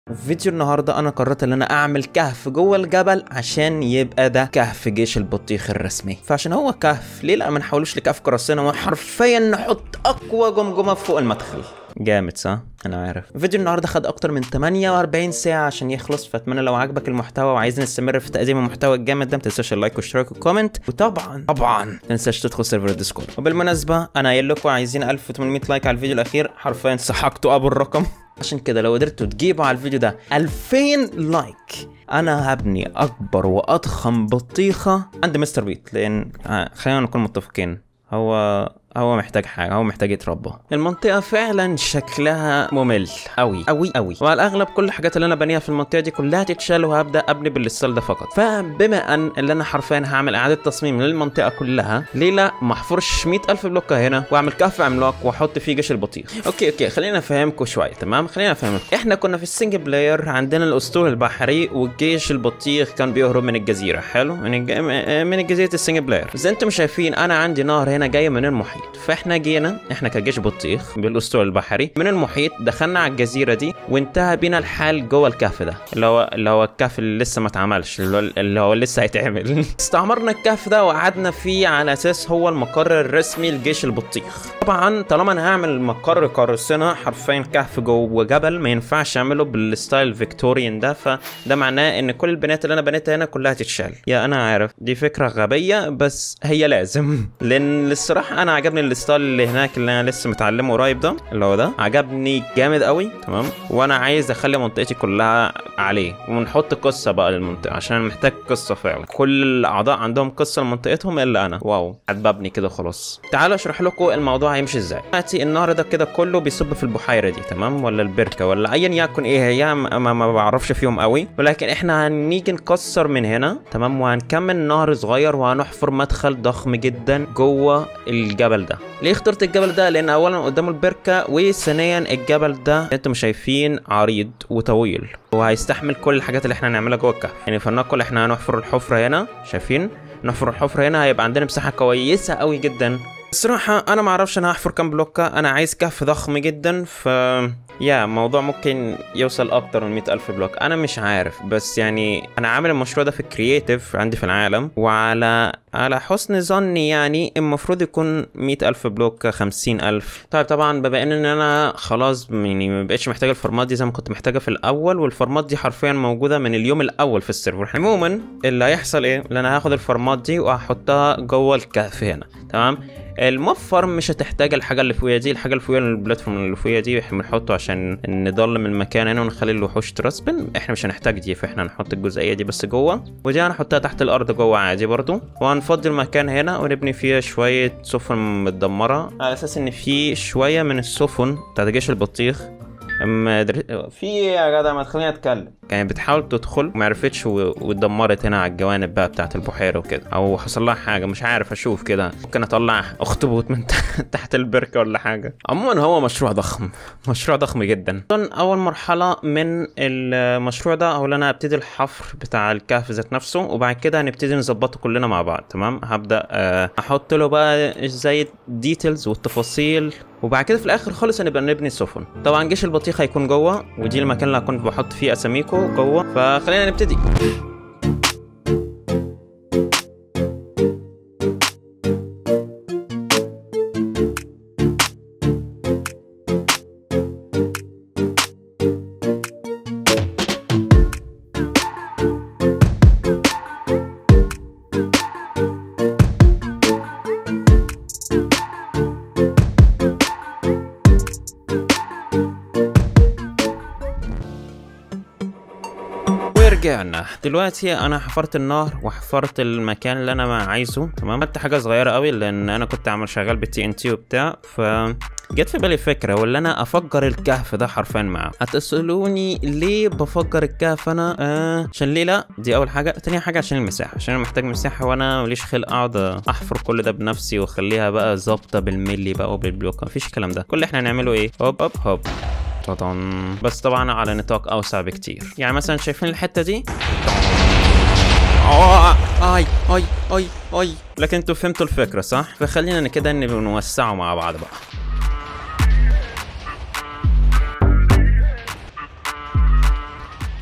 في فيديو النهارده انا قررت ان انا اعمل كهف جوه الجبل عشان يبقى ده كهف جيش البطيخ الرسمي فعشان هو كهف ليه لا ما نحولوش لكهف قراصنه وحرفيا نحط اقوى جمجمه فوق المدخل جامد صح؟ انا عارف فيديو النهارده خد اكتر من 48 ساعه عشان يخلص فاتمنى لو عجبك المحتوى وعايز نستمر في تقديم المحتوى الجامد ده ما تنساش اللايك والاشتراك والكومنت وطبعا طبعا ما تنساش تدخل سيرفر الديسكورد وبالمناسبه انا قايل لكم عايزين 1800 لايك على الفيديو الاخير حرفيا سحقتوا ابو الرقم عشان كده لو قدرتوا تجيبوا على الفيديو ده 2000 لايك انا هبني اكبر واضخم بطيخه عند مستر بيت لان آه، خلينا نكون متفقين هو هو محتاج حاجه هو محتاج يتربى المنطقه فعلا شكلها ممل قوي قوي قوي وعلى الاغلب كل الحاجات اللي انا بنيها في المنطقه دي كلها تتشال وهبدا ابني بالستايل ده فقط فبما ان اللي انا حرفيا هعمل اعاده تصميم للمنطقه كلها ليه لا ما احفرش 100000 بلوكه هنا واعمل كهف عملاق واحط فيه جيش البطيخ اوكي اوكي خلينا افهمكم شويه تمام خلينا افهمكم احنا كنا في السنجل بلاير عندنا الاسطول البحري والجيش البطيخ كان بيهرب من الجزيره حلو من الج... من جزيره السنجل بلاير زي انتم شايفين انا عندي نهر هنا جاي من المحيط فاحنا جينا احنا كجيش بطيخ بالاسطول البحري من المحيط دخلنا على الجزيره دي وانتهى بينا الحال جوه الكهف ده اللي هو اللي هو الكهف اللي لسه ما اتعملش اللي هو, اللي هو لسه هيتعمل استعمرنا الكهف ده وقعدنا فيه على اساس هو المقر الرسمي لجيش البطيخ طبعا طالما انا هعمل مقر قراصنه حرفيا كهف جوه جبل ما ينفعش اعمله بالستايل فيكتوريان ده فده معناه ان كل البنات اللي انا بنيتها هنا كلها تتشال يا انا عارف دي فكره غبيه بس هي لازم لان الصراحه انا عجبني الستايل اللي هناك اللي انا لسه متعلمه قريب ده اللي هو ده عجبني جامد قوي تمام وانا عايز اخلي منطقتي كلها عليه ونحط قصه بقى للمنطقه عشان أنا محتاج قصه فعلا كل الاعضاء عندهم قصه لمنطقتهم الا انا واو قاعد ببني كده خلاص تعالوا اشرح لكم الموضوع هيمشي ازاي دلوقتي النهر ده كده كله بيصب في البحيره دي تمام ولا البركه ولا ايا يكن ايه هي ما, ما, ما بعرفش فيهم قوي ولكن احنا هنيجي نكسر من هنا تمام وهنكمل نهر صغير وهنحفر مدخل ضخم جدا جوه الجبل ده ليه اخترت الجبل ده لان اولا قدامه البركه وثانيا الجبل ده انتم شايفين عريض وطويل وهيستحمل كل الحاجات اللي احنا هنعملها جوه الكهف يعني فلنقل احنا هنحفر الحفره هنا شايفين نحفر الحفره هنا هيبقى عندنا مساحه كويسه قوي جدا الصراحة أنا معرفش أنا هحفر كام بلوكة أنا عايز كهف ضخم جدا ف يا موضوع ممكن يوصل أكتر من مئة ألف بلوك أنا مش عارف بس يعني أنا عامل المشروع ده في الكرييتيف عندي في العالم وعلى على حسن ظني يعني المفروض يكون مئة ألف بلوك خمسين ألف طيب طبعا بما إن أنا خلاص يعني ما بقتش محتاج الفورمات دي زي ما كنت محتاجها في الأول والفورمات دي حرفيا موجودة من اليوم الأول في السيرفر عموما اللي هيحصل إيه اللي أنا هاخد الفورمات دي وهحطها جوه الكهف هنا تمام الموفر مش هتحتاج الحاجه اللي فوقيها دي الحاجه اللي فوقيها البلاتفورم اللي فوقيها دي احنا بنحطه عشان نضلم المكان هنا ونخلي الوحوش ترسبن احنا مش هنحتاج دي فاحنا هنحط الجزئيه دي بس جوه ودي هنحطها تحت الارض جوه عادي برضو وهنفضي المكان هنا ونبني فيها شويه سفن متدمره على اساس ان في شويه من السفن بتاعت جيش البطيخ اما در... في إيه يا جدع ما تخليني اتكلم كانت بتحاول تدخل وما عرفتش و... واتدمرت هنا على الجوانب بقى بتاعت البحيره وكده او حصل لها حاجه مش عارف اشوف كده ممكن اطلع اخطبوط من تحت البركه ولا حاجه عموما هو مشروع ضخم مشروع ضخم جدا اول مرحله من المشروع ده او انا ابتدي الحفر بتاع الكهف ذات نفسه وبعد كده هنبتدي نظبطه كلنا مع بعض تمام هبدا احط له بقى زي الديتيلز والتفاصيل وبعد كده في الاخر خالص هنبقى نبني السفن طبعا جيش البطيخ هيكون جوه ودي المكان اللي هكون بحط فيه اساميكو جوه فخلينا نبتدي رجعنا دلوقتي انا حفرت النهر وحفرت المكان اللي انا ما عايزه تمام عملت حاجه صغيره قوي لان انا كنت عامل شغال بالتي ان تي وبتاع ف جت في بالي فكره ولا انا افجر الكهف ده حرفيا معاه هتسالوني ليه بفجر الكهف انا آه عشان ليه لا دي اول حاجه تاني حاجه عشان المساحه عشان انا محتاج مساحه وانا ماليش خلق اقعد احفر كل ده بنفسي واخليها بقى ظابطه بالملي بقى وبالبلوك مفيش الكلام ده كل اللي احنا هنعمله ايه هوب هوب هوب طبعا بس طبعا على نطاق اوسع بكتير يعني مثلا شايفين الحته دي آه، اي اي اي اي لكن انتوا فهمتوا الفكره صح فخلينا كده نوسعه مع بعض بقى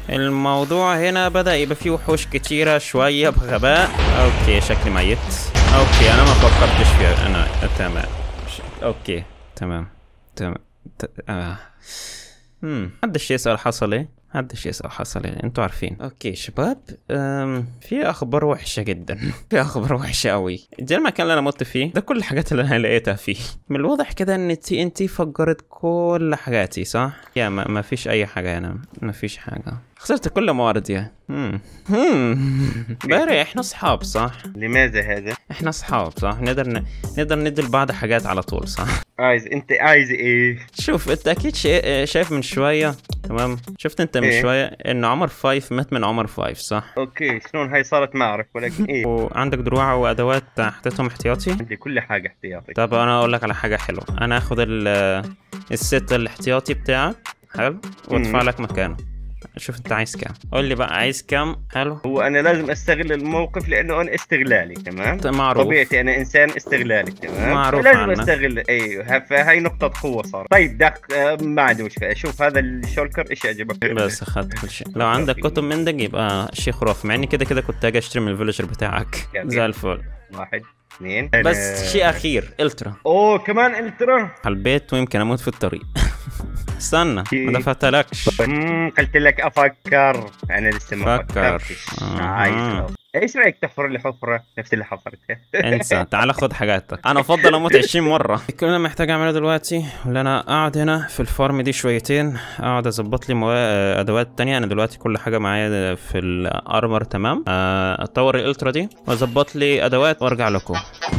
الموضوع هنا بدأ يبقى فيه وحوش كتيرة شوية بغباء اوكي شكلي ميت اوكي انا ما فكرتش فيها انا تمام ش- اوكي تمام تمام ت... آه. هم محدش يسأل حصل ايه محدش يسأل حصل ايه انتوا عارفين اوكي شباب أم... في اخبار وحشة جدا في اخبار وحشة قوي ده المكان اللي انا مت فيه ده كل الحاجات اللي انا لقيتها فيه من الواضح كده ان تي ان تي فجرت كل حاجاتي صح يا ما, ما فيش اي حاجة هنا ما فيش حاجة خسرت كل مواردي هم هم باري احنا اصحاب صح لماذا هذا؟ احنا اصحاب صح نقدر ن... نقدر ندي لبعض حاجات على طول صح عايز انت عايز ايه؟ شوف انت اكيد شا... شايف من شويه تمام شفت انت من إيه؟ شويه ان عمر فايف مات من عمر فايف صح اوكي شلون هاي صارت ما اعرف ولكن ايه وعندك دروع وادوات حطيتهم احتياطي عندي كل حاجه احتياطي طب انا اقول لك على حاجه حلوه انا اخد ال... الست الاحتياطي بتاعك حلو وادفع مم. لك مكانه شوف انت عايز كام قول لي بقى عايز كام حلو هو انا لازم استغل الموقف لانه انا استغلالي تمام معروف طبيعتي انا انسان استغلالي تمام معروف لازم عنك. استغل ايوه فهي نقطه قوه صارت طيب دق آه، ما عندي مشكله شوف هذا الشولكر ايش عجبك بس اخدت كل شيء لو عندك كتب من دق يبقى شيء خرافي مع اني كده كده كنت اجي اشتري من الفيلجر بتاعك جميل. زي الفل واحد اثنين بس أنا- شيء اخير الترا اوه كمان الترا على البيت ويمكن اموت في الطريق استنى ما دفعتلكش امم قلت لك افكر انا لسه ما فكر. فكرتش آه. عايز ايش رايك تحفر لي حفره نفس اللي حفرتها انسى تعال خد حاجاتك انا افضل اموت 20 مره كل اللي محتاج اعمله دلوقتي اللي انا اقعد هنا في الفارم دي شويتين اقعد اظبط لي موا... ادوات تانية انا دلوقتي كل حاجه معايا في الارمر تمام آه، اطور الالترا دي واظبط لي ادوات وارجع لكم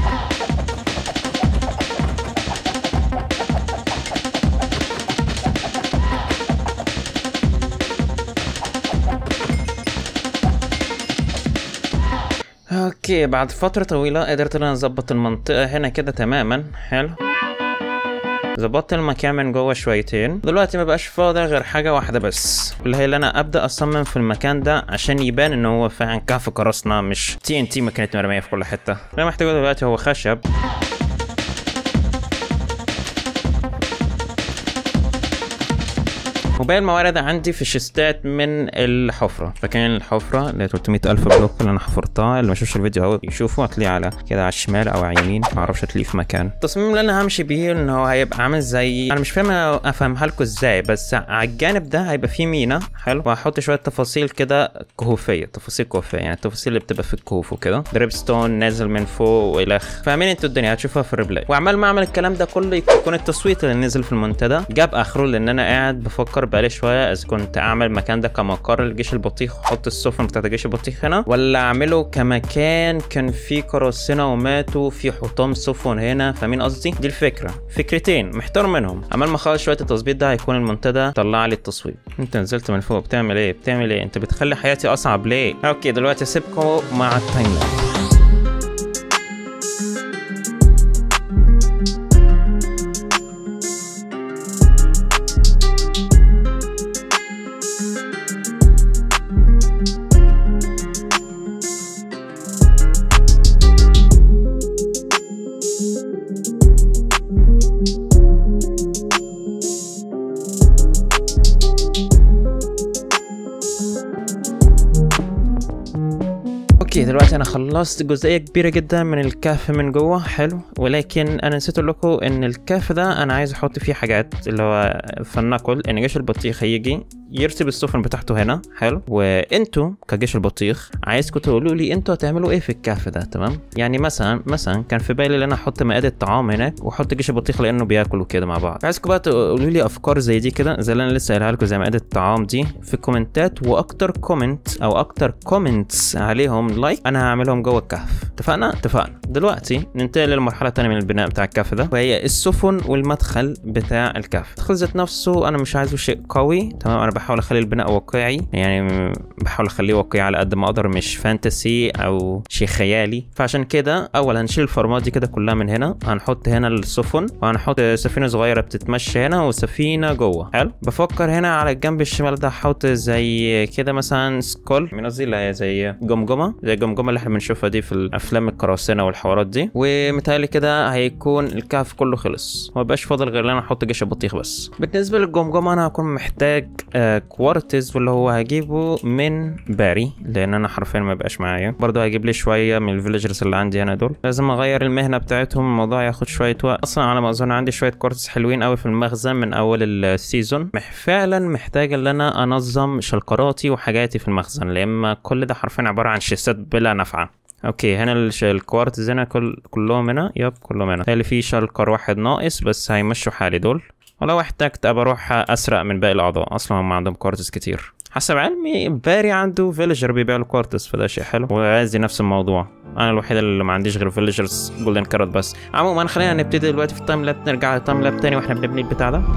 اوكي بعد فترة طويلة قدرت ان انا اظبط المنطقة هنا كده تماما حلو ظبطت المكان من جوه شويتين دلوقتي ما بقاش فاضل غير حاجة واحدة بس اللي هي اللي انا ابدا اصمم في المكان ده عشان يبان ان هو فعلا كهف قراصنة مش تي ان تي ما كانت مرمية في كل حتة اللي انا محتاجه دلوقتي هو خشب وباقي الموارد عندي في شيستات من الحفرة فكان الحفرة اللي هي 300 ألف بلوك اللي أنا حفرتها اللي ما شافش الفيديو أهو يشوفه هتلاقيه على كده على الشمال أو على اليمين معرفش هتلاقيه في مكان التصميم اللي أنا همشي بيه إن هو هيبقى عامل زي أنا مش فاهم أفهمها لكم إزاي بس على الجانب ده هيبقى فيه مينا حلو وهحط شوية تفاصيل كده كهوفية تفاصيل كهوفية يعني التفاصيل اللي بتبقى في الكهوف وكده دريب ستون نازل من فوق وإلخ فاهمين انتوا الدنيا هتشوفوها في الريبلاي وعمال ما اعمل الكلام ده كله يكون التصويت اللي نزل في المنتدى جاب اخره لان انا قاعد بفكر بقالي شويه اذا كنت اعمل المكان ده كمقر لجيش البطيخ واحط السفن بتاعت جيش البطيخ هنا ولا اعمله كمكان كان فيه قراصنه وماتوا في حطام سفن هنا فاهمين قصدي دي الفكره فكرتين محتار منهم عمال ما اخلص شويه التظبيط ده هيكون المنتدى طلع لي التصويت انت نزلت من فوق بتعمل ايه بتعمل ايه انت بتخلي حياتي اصعب ليه اوكي دلوقتي اسيبكم مع التايم لابس اوكي دلوقتي انا خلصت جزئيه كبيره جدا من الكهف من جوه حلو ولكن انا نسيت اقول لكم ان الكهف ده انا عايز احط فيه حاجات اللي هو فلنقل ان جيش البطيخ هيجي يرسب السفن بتاعته هنا حلو وانتوا كجيش البطيخ عايزكم تقولوا لي انتوا هتعملوا ايه في الكهف ده تمام يعني مثلا مثلا كان في بالي ان انا احط مائده طعام هناك واحط جيش البطيخ لانه بياكلوا كده مع بعض عايزكم بقى تقولوا لي افكار زي دي كده زي اللي انا لسه قايلها لكم زي مائده الطعام دي في الكومنتات واكتر كومنت او اكتر كومنتس عليهم لايك انا هعملهم جوه الكهف اتفقنا اتفقنا دلوقتي ننتقل للمرحله الثانيه من البناء بتاع الكهف ده وهي السفن والمدخل بتاع الكهف المدخل ذات نفسه انا مش عايزه شيء قوي تمام انا بحاول اخلي البناء واقعي يعني م- بحاول اخليه واقعي على قد ما اقدر مش فانتسي او شيء خيالي فعشان كده اول هنشيل الفرمات دي كده كلها من هنا هنحط هنا السفن وهنحط سفينه صغيره بتتمشى هنا وسفينه جوه حلو بفكر هنا على الجنب الشمال ده احط زي كده مثلا سكول من قصدي اللي هي زي جمجمه زي زي الجمجمه اللي احنا بنشوفها دي في الافلام القراصنه والحوارات دي ومتهيألي كده هيكون الكهف كله خلص ما بقاش فاضل غير ان انا احط جيش البطيخ بس بالنسبه للجمجمه انا هكون محتاج آه كوارتز واللي هو هجيبه من باري لان انا حرفيا ما بقاش معايا برضه هجيب لي شويه من الفيلجرز اللي عندي هنا دول لازم اغير المهنه بتاعتهم الموضوع ياخد شويه وقت اصلا على ما اظن عندي شويه كوارتز حلوين قوي في المخزن من اول السيزون مح فعلا محتاج ان انا انظم شلقراتي وحاجاتي في المخزن لان كل ده حرفيا عباره عن شيستات بلا نفعه اوكي هنا الش- الكوارتز هنا كل كلهم هنا يب كلهم هنا اللي في شلقر واحد ناقص بس هيمشوا حالي دول ولو احتجت ابقى اروح اسرق من باقي الاعضاء اصلا هم عندهم كوارتز كتير حسب علمي باري عنده فيلجر بيبيع له كوارتز فده شيء حلو وغازي نفس الموضوع انا الوحيد اللي ما عنديش غير فيلجرز جولدن كارت بس عموما خلينا نبتدي دلوقتي في التايم لاب نرجع للتايم لاب تاني واحنا بنبني البتاع ده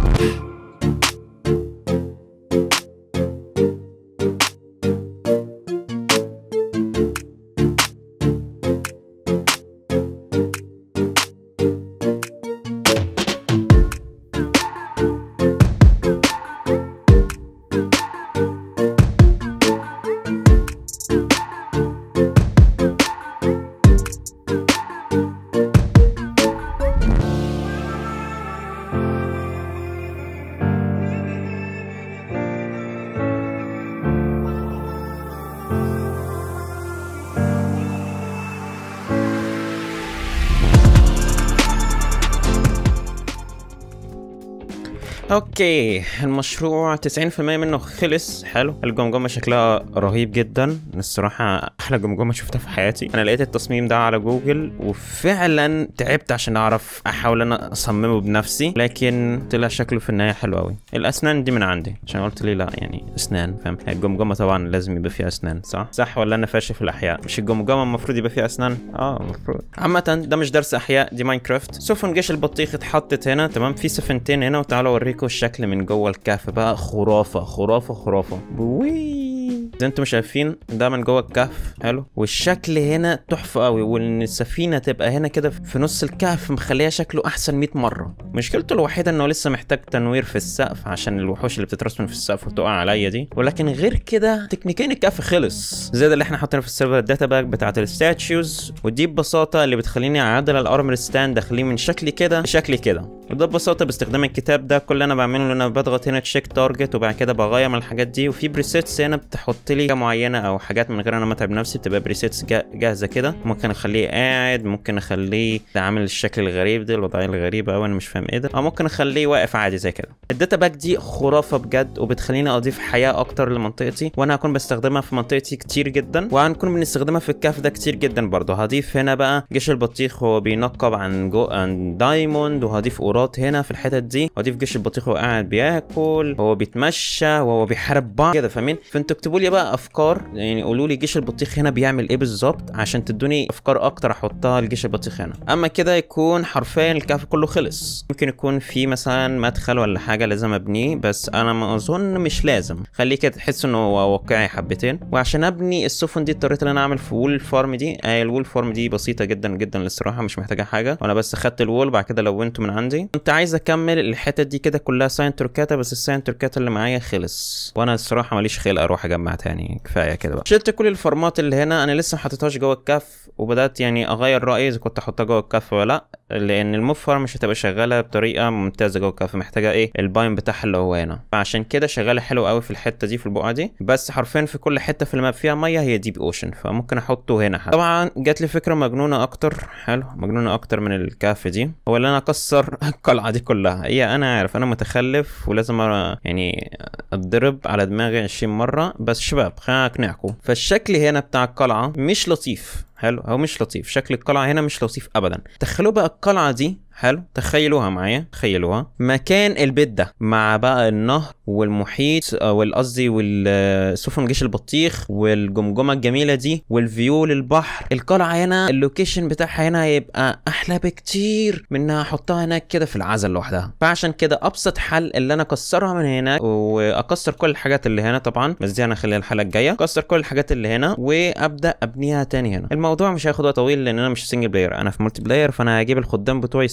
اوكي المشروع 90% منه خلص حلو الجمجمه شكلها رهيب جدا الصراحه احلى جمجمه شفتها في حياتي انا لقيت التصميم ده على جوجل وفعلا تعبت عشان اعرف احاول انا اصممه بنفسي لكن طلع شكله في النهايه حلو قوي الاسنان دي من عندي عشان قلت لي لا يعني اسنان فاهم الجمجمه طبعا لازم يبقى فيها اسنان صح صح ولا انا فاشل في الاحياء مش الجمجمه المفروض يبقى فيها اسنان اه المفروض عامه ده مش درس احياء دي ماينكرافت سفن جيش البطيخ اتحطت هنا تمام في سفينتين هنا وتعالوا اوريكم الشكل من جوه الكهف بقى خرافه خرافه خرافه بوي زي انتم شايفين ده من جوه الكهف حلو والشكل هنا تحفه قوي وان السفينه تبقى هنا كده في نص الكهف مخليها شكله احسن 100 مره مشكلته الوحيده انه لسه محتاج تنوير في السقف عشان الوحوش اللي بتترسم في السقف وتقع عليا دي ولكن غير كده تكنيكيا الكهف خلص زي ده اللي احنا حاطينه في السيرفر الداتا باك بتاعت الستاتشوز ودي ببساطه اللي بتخليني اعدل الارمر ستاند اخليه من شكلي كده لشكلي كده وده ببساطه باستخدام الكتاب ده كل اللي انا بعمله ان انا بضغط هنا تشيك تارجت وبعد كده بغير من الحاجات دي وفي بريسيتس هنا بتحط لي حاجه معينه او حاجات من غير انا ما اتعب نفسي بتبقى بريسيتس جاهزه كده ممكن اخليه قاعد ممكن اخليه ده عامل الشكل الغريب ده الوضعيه الغريبه قوي انا مش فاهم ايه ده او ممكن اخليه واقف عادي زي كده الداتا باك دي خرافه بجد وبتخليني اضيف حياه اكتر لمنطقتي وانا هكون بستخدمها في منطقتي كتير جدا وهنكون بنستخدمها في الكهف ده كتير جدا برضه هضيف هنا بقى جيش البطيخ هو بينقب عن جو عن دايموند وهضيف اورات هنا في الحتت دي وهضيف جيش البطيخ وهو قاعد بياكل وهو بيتمشى وهو بيحارب بعض كده فاهمين فانتوا اكتبوا لي بقى افكار يعني قولوا لي جيش البطيخ هنا بيعمل ايه بالظبط عشان تدوني افكار اكتر احطها لجيش البطيخ هنا اما كده يكون حرفيا الكهف كله خلص ممكن يكون في مثلا مدخل ولا حاجه لازم ابنيه بس انا ما اظن مش لازم خليه كده تحس انه هو واقعي حبتين وعشان ابني السفن دي اضطريت ان انا اعمل في وول فارم دي آه الوول فارم دي بسيطه جدا جدا للصراحه مش محتاجه حاجه وانا بس خدت الوول بعد كده لونته من عندي كنت عايز اكمل الحتت دي كده كلها ساين تركاتا بس الساين تركاتا اللي معايا خلص وانا الصراحه ماليش خلق اروح اجمع تاني كفايه كده بقى شلت كل الفورمات اللي هنا انا لسه ما حطيتهاش جوه الكهف وبدات يعني اغير رايي اذا كنت احطها جوه الكهف ولا لا لان الموب فارم مش هتبقى شغاله بطريقه ممتازه جوه الكهف محتاجه ايه الباين بتاعها اللي هو هنا فعشان كده شغاله حلو قوي في الحته دي في البقعه دي بس حرفيا في كل حته في الماب فيها ميه هي ديب اوشن فممكن احطه هنا حتى. طبعا جات لي فكره مجنونه اكتر حلو مجنونه اكتر من الكهف دي هو اللي انا اكسر القلعه دي كلها هي انا عارف انا متخلف ولازم أرى يعني اتضرب على دماغي 20 مره بس شباب خلينا اقنعكم فالشكل هنا بتاع القلعه مش لطيف حلو هو مش لطيف شكل القلعه هنا مش لطيف ابدا تخيلوا بقى القلعه دي حلو تخيلوها معايا تخيلوها مكان البيت ده مع بقى النهر والمحيط والقصدي والسفن جيش البطيخ والجمجمه الجميله دي والفيو للبحر القلعه هنا اللوكيشن بتاعها هنا هيبقى احلى بكتير من انها احطها هناك كده في العزل لوحدها فعشان كده ابسط حل اللي انا اكسرها من هناك واكسر كل الحاجات اللي هنا طبعا بس دي انا هخليها الحلقه الجايه اكسر كل الحاجات اللي هنا وابدا ابنيها تاني هنا الموضوع مش هياخد وقت طويل لان انا مش سنجل بلاير انا في مولتي بلاير فانا هجيب الخدام بتوعي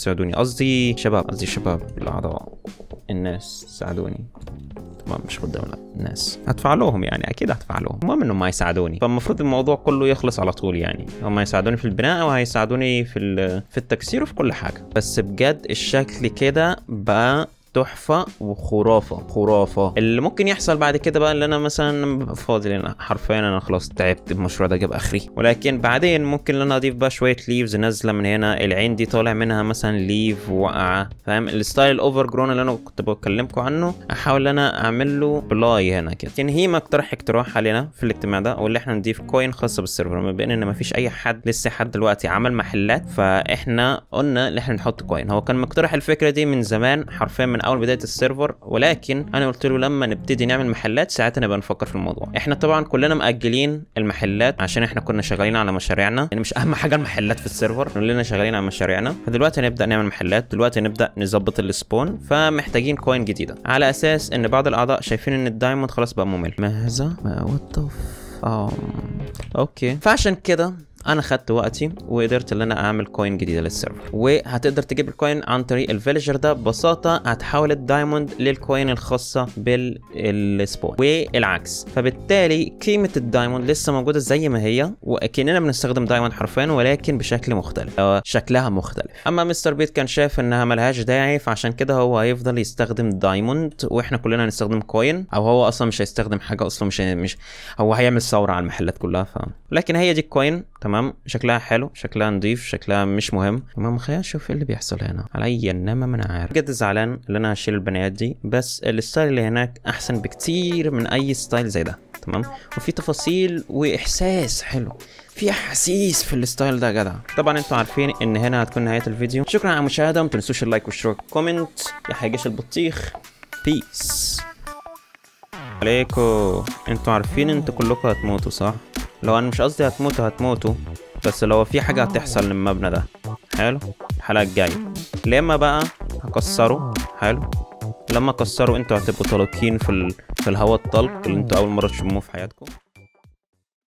ساعدوني قصدي شباب قصدي شباب الاعضاء الناس ساعدوني طبعا مش قدام لا الناس هدفع لهم يعني اكيد هدفع لهم المهم انهم ما يساعدوني فالمفروض الموضوع كله يخلص على طول يعني هم هيساعدوني في البناء وهيساعدوني في ال- في التكسير وفي كل حاجه بس بجد الشكل كده بقى تحفة وخرافة خرافة اللي ممكن يحصل بعد كده بقى اللي انا مثلا ببقى فاضي لان حرفيا انا خلاص تعبت المشروع ده جاب اخري ولكن بعدين ممكن ان انا اضيف بقى شوية ليفز نازلة من هنا العين دي طالع منها مثلا ليف واقعة فاهم الستايل الاوفر جرون اللي انا كنت بكلمكم عنه احاول ان انا اعمل له بلاي هنا كده يعني هي اقترح اقتراح علينا في الاجتماع ده واللي احنا نضيف كوين خاصة بالسيرفر ما بين ان مفيش اي حد لسه حد دلوقتي عمل محلات فاحنا قلنا ان احنا نحط كوين هو كان مقترح الفكرة دي من زمان حرفيا من اول بداية السيرفر ولكن انا قلت له لما نبتدي نعمل محلات ساعتها نبقى نفكر في الموضوع احنا طبعا كلنا مأجلين المحلات عشان احنا كنا شغالين على مشاريعنا يعني مش اهم حاجة المحلات في السيرفر كلنا شغالين على مشاريعنا فدلوقتي هنبدأ نعمل محلات دلوقتي نبدأ نظبط السبون فمحتاجين كوين جديدة على اساس ان بعض الاعضاء شايفين ان الدايموند خلاص بقى ممل ما هذا ما وات اه اوكي فعشان كده انا خدت وقتي وقدرت ان انا اعمل كوين جديده للسيرفر وهتقدر تجيب الكوين عن طريق الفيلجر ده ببساطه هتحول الدايموند للكوين الخاصه بالسبون والعكس فبالتالي قيمه الدايموند لسه موجوده زي ما هي وكاننا بنستخدم دايموند حرفيا ولكن بشكل مختلف أو شكلها مختلف اما مستر بيت كان شايف انها ملهاش داعي فعشان كده هو هيفضل يستخدم دايموند واحنا كلنا هنستخدم كوين او هو اصلا مش هيستخدم حاجه اصلا مش مش هو هيعمل ثوره على المحلات كلها ف لكن هي دي الكوين تمام شكلها حلو شكلها نظيف شكلها مش مهم المهم خلينا نشوف ايه اللي بيحصل هنا عليا انما ما انا عارف بجد زعلان ان انا هشيل البنايات دي بس الستايل اللي هناك احسن بكتير من اي ستايل زي ده تمام وفي تفاصيل واحساس حلو في احاسيس في الستايل ده يا جدع طبعا انتوا عارفين ان هنا هتكون نهايه الفيديو شكرا على المشاهده ما تنسوش اللايك والاشتراك كومنت يا حاجه البطيخ بيس عليكم انتوا عارفين انتوا كلكم هتموتوا صح لو انا مش قصدي هتموتوا هتموتوا بس لو في حاجه هتحصل للمبنى ده حلو الحلقه الجايه لما بقى هكسره حلو لما اكسره انتوا هتبقوا طلقين في ال... في الهواء الطلق اللي انتوا اول مره تشموه في حياتكم